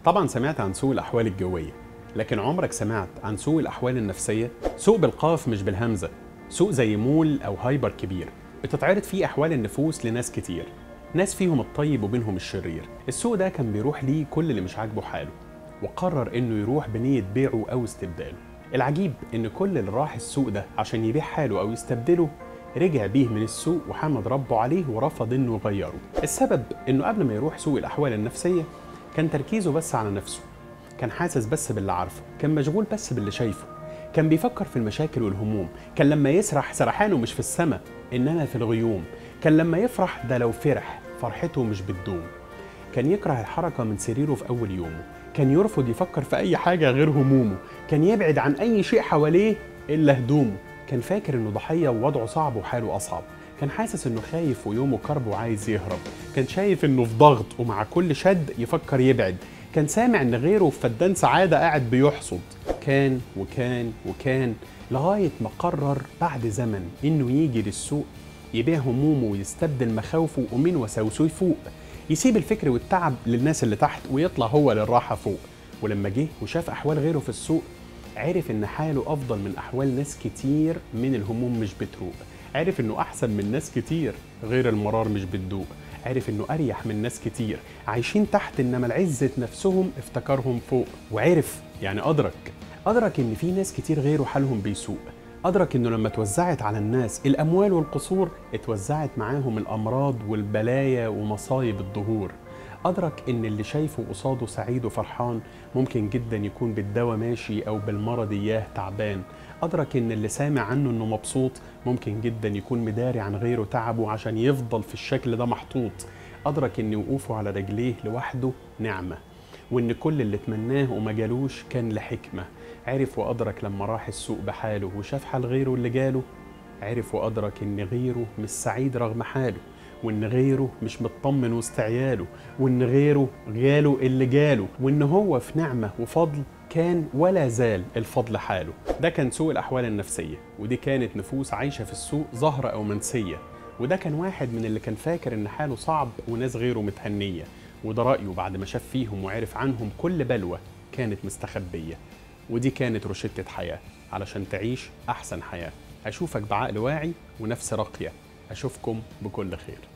طبعا سمعت عن سوء الأحوال الجوية لكن عمرك سمعت عن سوء الأحوال النفسية؟ سوء بالقاف مش بالهمزة سوء زي مول أو هايبر كبير بتتعرض فيه أحوال النفوس لناس كتير ناس فيهم الطيب وبينهم الشرير السوء ده كان بيروح ليه كل اللي مش عاجبه حاله وقرر انه يروح بنية بيعه او استبداله العجيب ان كل اللي راح السوق ده عشان يبيع حاله او يستبدله رجع بيه من السوق وحمد ربه عليه ورفض انه يغيره السبب انه قبل ما يروح سوق الاحوال النفسيه كان تركيزه بس على نفسه كان حاسس بس باللي عارفه كان مشغول بس باللي شايفه كان بيفكر في المشاكل والهموم كان لما يسرح سرحانه مش في السماء انما في الغيوم كان لما يفرح ده لو فرح فرحته مش بتدوم كان يكره الحركه من سريره في اول يومه كان يرفض يفكر في اي حاجه غير همومه كان يبعد عن اي شيء حواليه الا هدومه كان فاكر انه ضحيه ووضعه صعب وحاله اصعب كان حاسس انه خايف ويومه كرب وعايز يهرب كان شايف انه في ضغط ومع كل شد يفكر يبعد كان سامع ان غيره في فدان سعاده قاعد بيحصد كان وكان وكان لغايه ما قرر بعد زمن انه يجي للسوق يبيع همومه ويستبدل مخاوفه ومن وساوسه يفوق يسيب الفكر والتعب للناس اللي تحت ويطلع هو للراحه فوق ولما جه وشاف احوال غيره في السوق عرف ان حاله افضل من احوال ناس كتير من الهموم مش بتروق عرف انه احسن من ناس كتير غير المرار مش بتدوق عرف انه اريح من ناس كتير عايشين تحت انما العزة نفسهم افتكرهم فوق وعرف يعني ادرك ادرك ان في ناس كتير غيره حالهم بيسوء أدرك إنه لما توزعت على الناس الأموال والقصور اتوزعت معاهم الأمراض والبلايا ومصايب الدهور أدرك إن اللي شايفه قصاده سعيد وفرحان ممكن جدا يكون بالدواء ماشي أو بالمرض إياه تعبان أدرك إن اللي سامع عنه إنه مبسوط ممكن جدا يكون مداري عن غيره تعبه عشان يفضل في الشكل ده محطوط أدرك إن وقوفه على رجليه لوحده نعمة وإن كل اللي تمناه وما جالوش كان لحكمة عرف وأدرك لما راح السوق بحاله وشاف حال غيره اللي جاله عرف وأدرك إن غيره مش سعيد رغم حاله وإن غيره مش مطمن وسط عياله وإن غيره جاله اللي جاله وإن هو في نعمة وفضل كان ولا زال الفضل حاله ده كان سوء الأحوال النفسية ودي كانت نفوس عايشة في السوق ظاهرة أو منسية وده كان واحد من اللي كان فاكر إن حاله صعب وناس غيره متهنية وده رأيه بعد ما شاف فيهم وعرف عنهم كل بلوى كانت مستخبية ودي كانت روشتة حياة علشان تعيش أحسن حياة أشوفك بعقل واعي ونفس راقية أشوفكم بكل خير